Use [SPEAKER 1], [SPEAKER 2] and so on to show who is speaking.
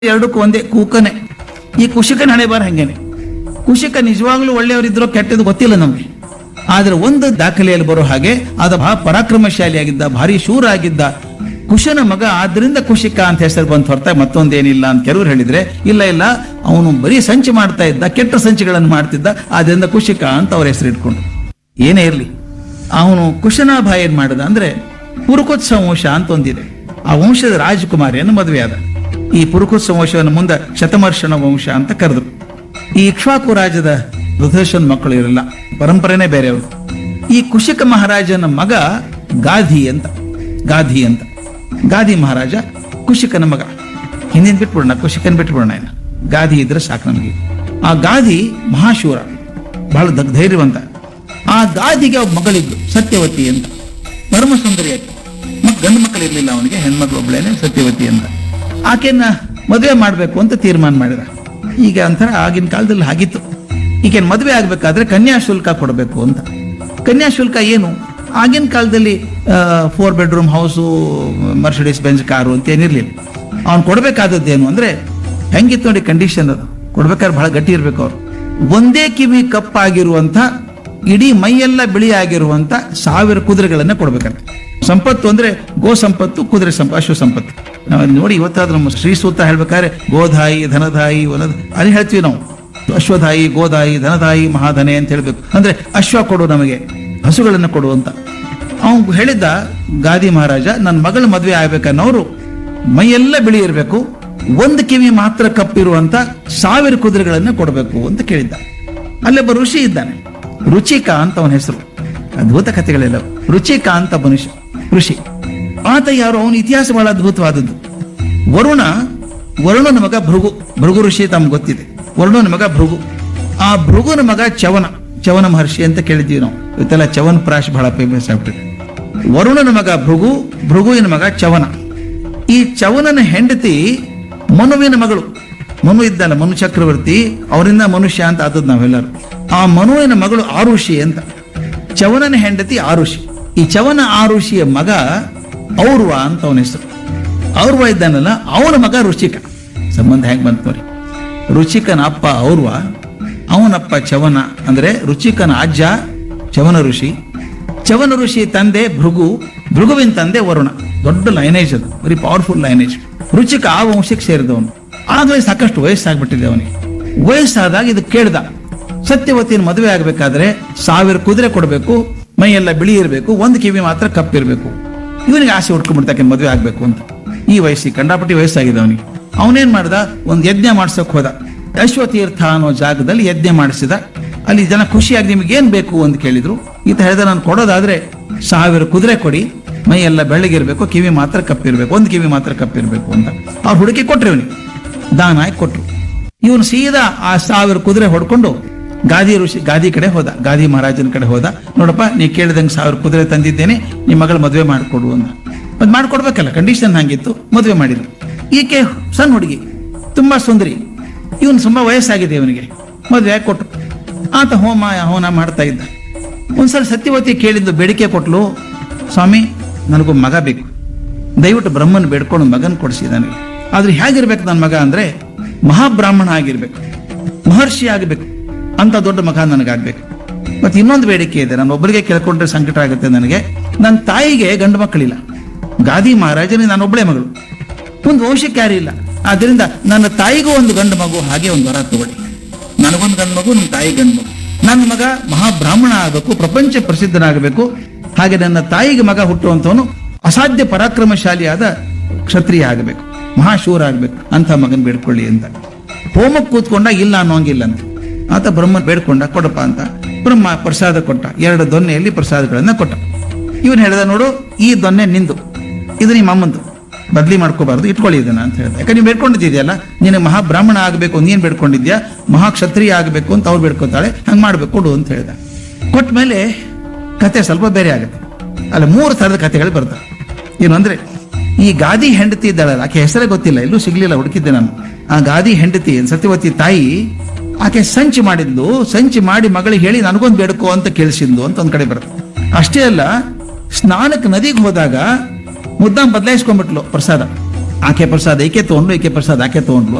[SPEAKER 1] ಎರಡಕ್ಕೂ ಒಂದೇ ಕೂಕನೆ ಈ ಕುಶಿಕನ ಹಣೆ ಬಾರ ಹಂಗೇನೆ ಕುಶಿಕ ನಿಜವಾಗ್ಲೂ ಒಳ್ಳೆಯವರಿದ್ರೋ ಕೆಟ್ಟದ್ದು ಗೊತ್ತಿಲ್ಲ ನಮ್ಗೆ ಆದ್ರೆ ಒಂದು ದಾಖಲೆಯಲ್ಲಿ ಬರೋ ಹಾಗೆ ಆದ ಬಹಳ ಪರಾಕ್ರಮಶಾಲಿಯಾಗಿದ್ದ ಭಾರಿ ಶೂರ ಆಗಿದ್ದ ಕುಶನ ಮಗ ಆದ್ರಿಂದ ಕುಶಿಕ ಅಂತ ಹೆಸರು ಬಂತು ಹೊರತಾಗಿ ಮತ್ತೊಂದೇನಿಲ್ಲ ಅಂತ ಕೆಲವರು ಹೇಳಿದ್ರೆ ಇಲ್ಲ ಇಲ್ಲ ಅವನು ಬರೀ ಸಂಚು ಮಾಡ್ತಾ ಇದ್ದ ಕೆಟ್ಟ ಸಂಚುಗಳನ್ನು ಮಾಡ್ತಿದ್ದ ಆದ್ರಿಂದ ಕುಶಿಕ ಅಂತ ಅವ್ರ ಹೆಸರು ಇಟ್ಕೊಂಡು ಏನೇ ಇರಲಿ ಅವನು ಕುಶನಾಭ ಏನ್ ಮಾಡಿದ ಅಂದ್ರೆ ಪುರುಕೋತ್ಸವ ವಂಶ ಅಂತ ಒಂದಿದೆ ಆ ವಂಶದ ರಾಜಕುಮಾರಿಯನ್ನು ಮದುವೆ ಆದ ಈ ಪುರುಕೋತ್ಸವ ವಂಶವನ್ನು ಮುಂದೆ ಶತಮರ್ಷಣ ವಂಶ ಅಂತ ಕರೆದ್ರು ಈ ಇಕ್ಷ್ವಾಕು ರಾಜದ ರುದ್ರೇಶನ್ ಮಕ್ಕಳು ಇರಲ್ಲ ಪರಂಪರೆನೇ ಬೇರೆಯವರು ಈ ಕುಶಿಕ ಮಹಾರಾಜನ ಮಗ ಗಾಧಿ ಅಂತ ಗಾಧಿ ಅಂತ ಗಾಧಿ ಮಹಾರಾಜ ಕುಶಿಕನ ಮಗ ಹಿಂದಿನ ಬಿಟ್ಬಿಡೋಣ ಕುಶಿಕನ್ ಬಿಟ್ಬಿಡೋಣ ಇನ್ನು. ಗಾಧಿ ಇದ್ರೆ ಸಾಕು ನಮಗೆ ಆ ಗಾಧಿ ಮಹಾಶೂರ ಬಹಳ ದ- ಧೈರ್ಯವಂತ ಆ ಗಾದಿಗೆ ಒಬ್ಬ ಮಗಳಿದ್ಲು ಸತ್ಯವತಿ ಅಂತ ಪರಮ ಸುಂದರಿಯಾಗಿ ಮತ್ ಗಂಡು ಮಕ್ಕಳು ಇರ್ಲಿಲ್ಲ ಅವನಿಗೆ ಹೆಣ್ಮಕ್ಳು ಒಬ್ಳೇನೆ ಸತ್ಯವತಿ ಅಂತ ಆಕೆನ ಮದುವೆ ಮಾಡ್ಬೇಕು ಅಂತ ತೀರ್ಮಾನ ಮಾಡಿದ ಈಗ ಒಂಥರ ಆಗಿನ ಕಾಲದಲ್ಲಿ ಆಗಿತ್ತು ಈಕೆನ್ ಮದುವೆ ಆಗ್ಬೇಕಾದ್ರೆ ಕನ್ಯಾಶುಲ್ಕ ಕೊಡಬೇಕು ಅಂತ ಕನ್ಯಾಶುಲ್ಕ ಏನು ಆಗಿನ ಕಾಲದಲ್ಲಿ four bedroom house Mercedes Benz car ಅಂತ ಏನಿರ್ಲಿಲ್ಲ ಅವ್ನು ಕೊಡಬೇಕಾದದ್ದೇನು ಅಂದ್ರೆ ಹೆಂಗಿತ್ತು ನೋಡಿ ಕಂಡೀಷನ್ ಅದು ಕೊಡ್ಬೇಕಾದ್ರೆ ಬಹಳ ಗಟ್ಟಿ ಇರ್ಬೇಕು ಅವ್ರು ಒಂದೇ ಕಿವಿ ಕಪ್ಪಾಗಿರುವಂತ ಇಡೀ ಮೈಯೆಲ್ಲ ಬಿಳಿ ಆಗಿರುವಂತ ಸಾವಿರ ಕುದುರೆಗಳನ್ನ ಕೊಡ್ಬೇಕಂತೆ ಸಂಪತ್ತು ಅಂದ್ರೆ ಗೋ ಸಂಪತ್ತು ಕುದುರೆ ಸಂಪ ಅಶ್ವ ಸಂಪತ್ತು ನಾವು ಅಲ್ಲಿ ನೋಡಿ ಇವತ್ತಾದ್ರೂ ನಮ್ಮ ಶ್ರೀ ಸೂತ್ರ ಹೇಳ್ಬೇಕಾದ್ರೆ ಗೋಧಾಯಿ ಧನಧಾಯಿ ವನದ ಅಲ್ಲಿ ಹೇಳ್ತೀವಿ ನಾವು ಅಶ್ವಧಾಯಿ ಗೋಧಾಯಿ ಧನಧಾಯಿ ಮಹಾಧನೆ ಅಂತ ಹೇಳ್ಬೇಕು ಅಂದ್ರೆ ಅಶ್ವ ಕೊಡು ನಮಗೆ ಹಸುಗಳನ್ನ ಕೊಡು ಅಂತ ಅವನು ಹೇಳಿದ್ದ ಗಾದಿ ಮಹಾರಾಜ ನನ್ನ ಮಗಳ ಮದುವೆ ಆಗ್ಬೇಕನ್ನೋರು ಮೈಯೆಲ್ಲ ಬಿಳಿ ಇರಬೇಕು ಒಂದು ಕಿವಿ ಮಾತ್ರ ಕಪ್ಪಿರುವಂತ ಸಾವಿರ ಕುದುರೆಗಳನ್ನ ಕೊಡಬೇಕು ಅಂತ ಕೇಳಿದ್ದ ಅಲ್ಲೊಬ್ಬ ಋಷಿ ಇದ್ದಾನೆ ರುಚಿಕ ಅಂತ ಅವನ ಹೆಸರು ಅದ್ಭುತ ಕಥೆಗಳೆಲ್ಲ ರುಚಿಕ ಅಂತ ಮನುಷ್ಯ ಋಷಿ ಆತ ಯಾರು ಅವನ ಇತಿಹಾಸ ಬಹಳ ಅದ್ಭುತವಾದದ್ದು ವರುಣ ವರುಣನ ಮಗ ಭೃಗು ಭೃಗು ಋಷಿ ತಮ್ಗೆ ಗೊತ್ತಿದೆ ವರುಣನ ಮಗ ಭೃಗು ಆ ಭೃಗುನ ಮಗ ಚವನ ಚವನ ಮಹರ್ಷಿ ಅಂತ ಕೇಳಿದ್ದೀವಿ ನಾವು ಇವತ್ತೆಲ್ಲ ಚವನ್ ಪ್ರಾಶ್ ಬಹಳ ಫೇಮಸ್ ಆಗ್ಬಿಟ್ಟಿದೆ ವರುಣನ ಮಗ ಭೃಗು ಭೃಗುವಿನ ಮಗ ಚವನ ಈ ಚವನನ ಹೆಂಡತಿ ಮನುವಿನ ಮಗಳು ಮನು ಇದ್ದಲ್ಲ ಮನು ಚಕ್ರವರ್ತಿ ಅವರಿಂದ ಮನುಷ್ಯ ಅಂತ ಆದದ್ದು ನಾವೆಲ್ಲರೂ ಆ ಮನುವಿನ ಮಗಳು ಆರುಷಿ ಅಂತ ಚವನನ ಹೆಂಡತಿ ಆರುಷಿ ಈ ಚವನ ಆರುಷಿಯ ಮಗ ಔರ್ವ ಅಂತ ಅವನ ಹೆಸರು ಔರ್ವ ಇದ್ದಾನಲ್ಲ ಅವನ ಮಗ ರುಚಿಕ ಸಂಬಂಧ ಹೆಂಗ್ ಬಂತು ನೋಡಿ ರುಚಿಕನ ಅಪ್ಪ ಔರ್ವ ಅವನಪ್ಪ ಚವನ ಅಂದ್ರೆ ರುಚಿಕನ ಅಜ್ಜ ಚವನ ಋಷಿ ಚವನ ಋಷಿ ತಂದೆ ಭೃಗು ಭೃಗುವಿನ ತಂದೆ ವರುಣ ದೊಡ್ಡ ಲೈನೇಜ್ ಅದು ವೆರಿ ಪವರ್ಫುಲ್ ಲೈನೇಜ್ ರುಚಿಕ ಆ ವಂಶಕ್ಕೆ ಸೇರಿದವನು ಆಗಲೇ ಸಾಕಷ್ಟು ವಯಸ್ಸಾಗ್ಬಿಟ್ಟಿದೆ ಅವನಿಗೆ ವಯಸ್ಸಾದಾಗ ಇದು ಕೇಳ್ದ ಸತ್ಯವತಿನ ಮದುವೆ ಆಗ್ಬೇಕಾದ್ರೆ ಸಾವಿರ ಕುದುರೆ ಕೊಡಬೇಕು ಮೈಯೆಲ್ಲ ಬಿಳಿ ಇರಬೇಕು ಒಂದು ಕಿವಿ ಮಾತ್ರ ಕಪ್ಪಿರ್ಬೇಕು ಇವನಿಗೆ ಆಸೆ ಉಟ್ಕೊಂಡ್ಬಿಡ್ತಾಕೆ ಮದುವೆ ಆಗ್ಬೇಕು ಅಂತ ಈ ವಯಸ್ಸಿಗೆ ಕಂಡಾಪಟ್ಟಿ ವಯಸ್ಸಾಗಿದೆ ಅವನಿಗೆ ಅವನೇನ್ ಮಾಡ್ದ ಒಂದು ಯಜ್ಞ ಮಾಡ್ಸಕ್ ಹೋದ ಅಶ್ವತೀರ್ಥ ಅನ್ನೋ ಜಾಗದಲ್ಲಿ ಯಜ್ಞ ಮಾಡಿಸಿದ ಅಲ್ಲಿ ಜನ ಖುಷಿಯಾಗಿ ನಿಮ್ಗೆ ಏನ್ ಬೇಕು ಅಂತ ಕೇಳಿದ್ರು ಈತ ಹೇಳಿದ ನಾನು ಕೊಡೋದಾದ್ರೆ ಸಾವಿರ ಕುದುರೆ ಕೊಡಿ ಮೈ ಎಲ್ಲ ಬೆಳ್ಳಗಿರ್ಬೇಕು ಕಿವಿ ಮಾತ್ರ ಕಪ್ಪಿರ್ಬೇಕು ಒಂದು ಕಿವಿ ಮಾತ್ರ ಕಪ್ಪಿರ್ಬೇಕು ಅಂತ ಅವ್ರು ಹುಡುಕಿ ಕೊಟ್ರು ಇವನಿಗೆ ದಾನ ಆಗಿ ಕೊಟ್ರು ಇವನು ಸೀದಾ ಆ ಸಾವಿರ ಕುದುರೆ ಹೊಡ್ಕೊಂಡು ಗಾದಿ ಋಷಿ ಗಾದಿ ಕಡೆ ಹೋದ ಗಾದಿ ಮಹಾರಾಜನ ಕಡೆ ಹೋದ ನೋಡಪ್ಪ ನೀ ಕೇಳಿದಂಗೆ ಸಾವಿರ ಕುದುರೆ ತಂದಿದ್ದೇನೆ ನಿಮ್ಮ ಮಗಳ ಮದುವೆ ಮಾಡಿಕೊಡು ಅಂತ ಮದ್ ಮಾಡ್ಕೊಡ್ಬೇಕಲ್ಲ ಕಂಡೀಷನ್ ಹಂಗಿತ್ತು ಮದುವೆ ಮಾಡಿದ್ರು ಈಕೆ ಸಣ್ಣ ಹುಡುಗಿ ತುಂಬಾ ಸುಂದರಿ ಇವನು ತುಂಬಾ ವಯಸ್ಸಾಗಿದೆ ಇವನಿಗೆ ಮದುವೆ ಆಗಿ ಕೊಟ್ರು ಆತ ಹೋಮ ಹವನ ಮಾಡ್ತಾ ಇದ್ದ ಒಂದ್ಸಲ ಸತ್ಯವತಿ ಕೇಳಿದ್ದು ಬೇಡಿಕೆ ಕೊಟ್ಲು ಸ್ವಾಮಿ ನನಗೊಬ್ಬ ಮಗ ಬೇಕು ದಯವಿಟ್ಟು ಬ್ರಹ್ಮನ್ ಬೇಡ್ಕೊಂಡು ಮಗನ್ ಕೊಡಿಸಿ ನನಗೆ ಆದ್ರೆ ಹೇಗಿರ್ಬೇಕು ನನ್ನ ಮಗ ಅಂದ್ರೆ ಮಹಾಬ್ರಾಹ್ಮಣ ಆಗಿರ್ಬೇಕು ಮಹರ್ಷಿ ಆಗಬೇಕು ಅಂತ ದೊಡ್ಡ ಮಗ ನನಗಾಗ್ಬೇಕು ಮತ್ತೆ ಇನ್ನೊಂದು ಬೇಡಿಕೆ ಇದೆ ನಾನು ಒಬ್ಬರಿಗೆ ಕೇಳ್ಕೊಂಡ್ರೆ ಸಂಕಟ ಆಗುತ್ತೆ ನನಗೆ ನನ್ನ ತಾಯಿಗೆ ಗಂಡು ಮಕ್ಕಳಿಲ್ಲ ಗಾದಿ ಮಹಾರಾಜನಿಗೆ ನಾನು ಒಬ್ಬಳೇ ಮಗಳು ಒಂದು ವಂಶಕ್ಕೆ ಯಾರು ಇಲ್ಲ ಆದ್ರಿಂದ ನನ್ನ ತಾಯಿಗೂ ಒಂದು ಗಂಡು ಮಗು ಹಾಗೆ ಒಂದು ವರ ತಗೊಳ್ಳಿ ನನಗೊಂದು ಗಂಡು ಮಗು ನಮ್ಮ ತಾಯಿ ಗಂಡು ಮಗು ನನ್ನ ಮಗ ಮಹಾಬ್ರಾಹ್ಮಣ ಆಗಬೇಕು ಪ್ರಪಂಚ ಪ್ರಸಿದ್ಧನಾಗಬೇಕು ಹಾಗೆ ನನ್ನ ತಾಯಿಗೆ ಮಗ ಹುಟ್ಟುವಂತವನು ಅಸಾಧ್ಯ ಪರಾಕ್ರಮಶಾಲಿಯಾದ ಕ್ಷತ್ರಿಯ ಆಗಬೇಕು ಮಹಾಶೂರ ಆಗಬೇಕು ಅಂತ ಮಗನ್ ಬೇಡ್ಕೊಳ್ಳಿ ಅಂತ ಹೋಮಕ್ಕೆ ಕೂತ್ಕೊಂಡಾಗ ಇಲ್ಲ ಅನ್ನೋಂಗಿಲ್ಲ ಅಂತ ಆತ ಬ್ರಹ್ಮ ಬೇಡ್ಕೊಂಡ ಕೊಡಪ್ಪ ಅಂತ ಬ್ರಹ್ಮ ಪ್ರಸಾದ ಕೊಟ್ಟ ಎರಡು ದೊನ್ನೆಯಲ್ಲಿ ಪ್ರಸಾದಗಳನ್ನ ಕೊಟ್ಟ ಇವನು ಹೇಳಿದ ನೋಡು ಈ ದೊನ್ನೆ ನಿಂದು ಇದು ನಿಮ್ಮ ಅಮ್ಮಂದು ಬದಲಿ ಮಾಡ್ಕೋಬಾರ್ದು ಇಟ್ಕೊಳ್ಳಿ ಇದನ್ನ ಅಂತ ಹೇಳ್ದೆ ಯಾಕಂದ್ರೆ ನೀವು ಬೇಡ್ಕೊಂಡಿದ್ದೀಯಲ್ಲ ನೀನು ಮಹಾಬ್ರಾಹ್ಮಣ ಆಗಬೇಕು ನೀನ್ ಬೇಡ್ಕೊಂಡಿದ್ಯಾ ಮಹಾಕ್ಷತ್ರಿಯ ಆಗಬೇಕು ಅಂತ ಅವ್ರು ಬೇಡ್ಕೊತಾಳೆ ಹಂಗ್ ಮಾಡ್ಬೇಕು ಕೊಡು ಅಂತ ಹೇಳ್ದ ಕೊಟ್ಟ ಮೇಲೆ ಕತೆ ಸ್ವಲ್ಪ ಬೇರೆ ಆಗುತ್ತೆ ಅಲ್ಲ ಮೂರು ಥರದ ಕಥೆಗಳು ಬರ್ತವೆ ಏನು ಅಂದ್ರೆ ಈ ಗಾದಿ ಹೆಂಡತಿ ಇದ್ದಾಳಲ್ಲ ಆಕೆ ಹೆಸರೇ ಗೊತ್ತಿಲ್ಲ ಎಲ್ಲೂ ಸಿಗ್ಲಿಲ್ಲ ಹುಡುಕಿದ್ದೆ ನಾನು ಆ ಗಾದಿ ಹೆಂಡತಿ ಸತ್ಯವತಿ ತಾಯಿ ಆಕೆ ಸಂಚು ಮಾಡಿದ್ಲು ಸಂಚು ಮಾಡಿ ಮಗಳಿಗೆ ಹೇಳಿ ನನಗೊಂದು ಬೇಡ್ಕೋ ಅಂತ ಕೇಳಿಸಿದ್ಲು ಅಂತ ಒಂದ್ ಕಡೆ ಬರುತ್ತೆ ಅಷ್ಟೇ ಅಲ್ಲ ಸ್ನಾನಕ್ಕೆ ನದಿಗೆ ಹೋದಾಗ ಮುದ್ದಾಂ ಬದಲಾಯಿಸ್ಕೊಂಡ್ಬಿಟ್ಲು ಪ್ರಸಾದ ಆಕೆ ಪ್ರಸಾದ್ ಈಕೆ ತಗೊಂಡ್ಲು ಈಕೆ ಪ್ರಸಾದ್ ಆಕೆ ತಗೊಂಡ್ಲು